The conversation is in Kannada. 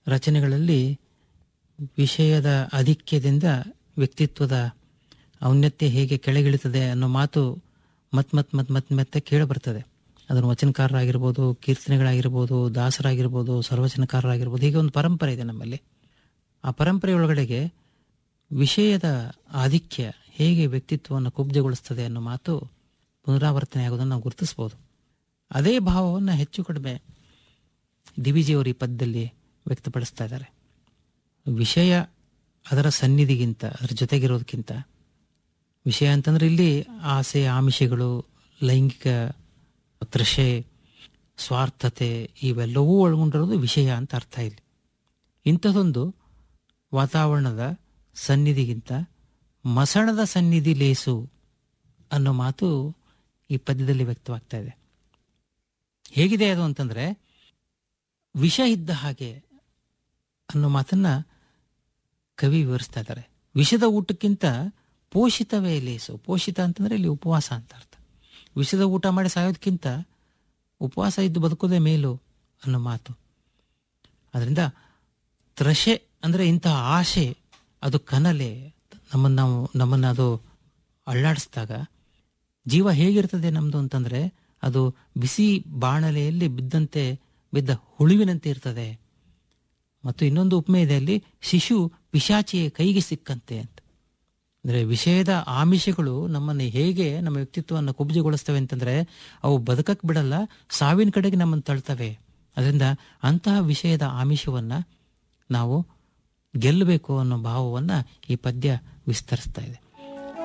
ರಚನೆಗಳಲ್ಲಿ ವಿಷಯದ ಆಧಿಕ್ಯದಿಂದ ವ್ಯಕ್ತಿತ್ವದ ಔನ್ನತ್ಯ ಹೇಗೆ ಕೆಳಗಿಳಿತದೆ ಅನ್ನೋ ಮಾತು ಮತ್ ಮತ್ ಮತ್ ಮತ್ ಮತ್ತೆ ಕೇಳಬರ್ತದೆ ಅದನ್ನು ವಚನಕಾರರಾಗಿರ್ಬೋದು ಕೀರ್ತನೆಗಳಾಗಿರ್ಬೋದು ದಾಸರಾಗಿರ್ಬೋದು ಸರ್ವಚನಕಾರರಾಗಿರ್ಬೋದು ಹೀಗೆ ಒಂದು ಪರಂಪರೆ ಇದೆ ನಮ್ಮಲ್ಲಿ ಆ ಪರಂಪರೆಯೊಳಗಡೆಗೆ ವಿಷಯದ ಆಧಿಕ್ಯ ಹೇಗೆ ವ್ಯಕ್ತಿತ್ವವನ್ನು ಕುಬ್ಜಗೊಳಿಸ್ತದೆ ಅನ್ನೋ ಮಾತು ಪುನರಾವರ್ತನೆ ಆಗೋದನ್ನು ನಾವು ಗುರುತಿಸ್ಬೋದು ಅದೇ ಭಾವವನ್ನು ಹೆಚ್ಚು ಕಡಿಮೆ ದಿವಿಜಿಯವರು ಈ ಪದ್ಯದಲ್ಲಿ ವ್ಯಕ್ತಪಡಿಸ್ತಾ ಇದ್ದಾರೆ ವಿಷಯ ಅದರ ಸನ್ನಿಧಿಗಿಂತ ಅದರ ಜೊತೆಗಿರೋದಕ್ಕಿಂತ ವಿಷಯ ಅಂತಂದ್ರೆ ಇಲ್ಲಿ ಆಸೆ ಆಮಿಷಗಳು ಲೈಂಗಿಕ ತೃಷೆ ಸ್ವಾರ್ಥತೆ ಇವೆಲ್ಲವೂ ಒಳಗೊಂಡಿರೋದು ವಿಷಯ ಅಂತ ಅರ್ಥ ಇಲ್ಲಿ ಇಂಥದೊಂದು ವಾತಾವರಣದ ಸನ್ನಿಧಿಗಿಂತ ಮಸಣದ ಸನ್ನಿಧಿ ಲೇಸು ಅನ್ನೋ ಮಾತು ಈ ಪದ್ಯದಲ್ಲಿ ವ್ಯಕ್ತವಾಗ್ತಾ ಇದೆ ಹೇಗಿದೆ ಅದು ಅಂತಂದ್ರೆ ವಿಷ ಇದ್ದ ಹಾಗೆ ಅನ್ನೋ ಮಾತನ್ನ ಕವಿ ವಿವರಿಸ್ತಾ ಇದ್ದಾರೆ ವಿಷದ ಊಟಕ್ಕಿಂತ ಪೋಷಿತವೇ ಲೇಸು ಪೋಷಿತ ಅಂತಂದ್ರೆ ಇಲ್ಲಿ ಉಪವಾಸ ಅಂತ ಅರ್ಥ ವಿಷದ ಊಟ ಮಾಡಿ ಸಾಯೋದಕ್ಕಿಂತ ಉಪವಾಸ ಇದ್ದು ಬದುಕೋದೇ ಮೇಲು ಅನ್ನೋ ಮಾತು ಅದರಿಂದ ತ್ರಷೆ ಅಂದ್ರೆ ಇಂತಹ ಆಶೆ ಅದು ಕನಲೆ ನಮ್ಮನ್ನ ನಾವು ನಮ್ಮನ್ನ ಅದು ಅಳ್ಳಾಡಿಸಿದಾಗ ಜೀವ ಹೇಗಿರ್ತದೆ ನಮ್ದು ಅಂತಂದ್ರೆ ಅದು ಬಿಸಿ ಬಾಣಲೆಯಲ್ಲಿ ಬಿದ್ದಂತೆ ಬಿದ್ದ ಹುಳುವಿನಂತೆ ಇರ್ತದೆ ಮತ್ತು ಇನ್ನೊಂದು ಉಪಮೆ ಇದೆ ಅಲ್ಲಿ ಶಿಶು ಪಿಶಾಚಿಯ ಕೈಗೆ ಸಿಕ್ಕಂತೆ ಅಂತ ಅಂದ್ರೆ ವಿಷಯದ ಆಮಿಷಗಳು ನಮ್ಮನ್ನು ಹೇಗೆ ನಮ್ಮ ವ್ಯಕ್ತಿತ್ವವನ್ನು ಕುಬ್ಜಗೊಳಿಸ್ತವೆ ಅಂತಂದ್ರೆ ಅವು ಬದುಕಕ್ ಬಿಡಲ್ಲ ಸಾವಿನ ಕಡೆಗೆ ನಮ್ಮನ್ನು ತಳ್ತವೆ ಅದರಿಂದ ಅಂತಹ ವಿಷಯದ ಆಮಿಷವನ್ನ ನಾವು ಗೆಲ್ಲಬೇಕು ಅನ್ನೋ ಭಾವವನ್ನ ಈ ಪದ್ಯ ವಿಸ್ತರಿಸ್ತಾ ಇದೆ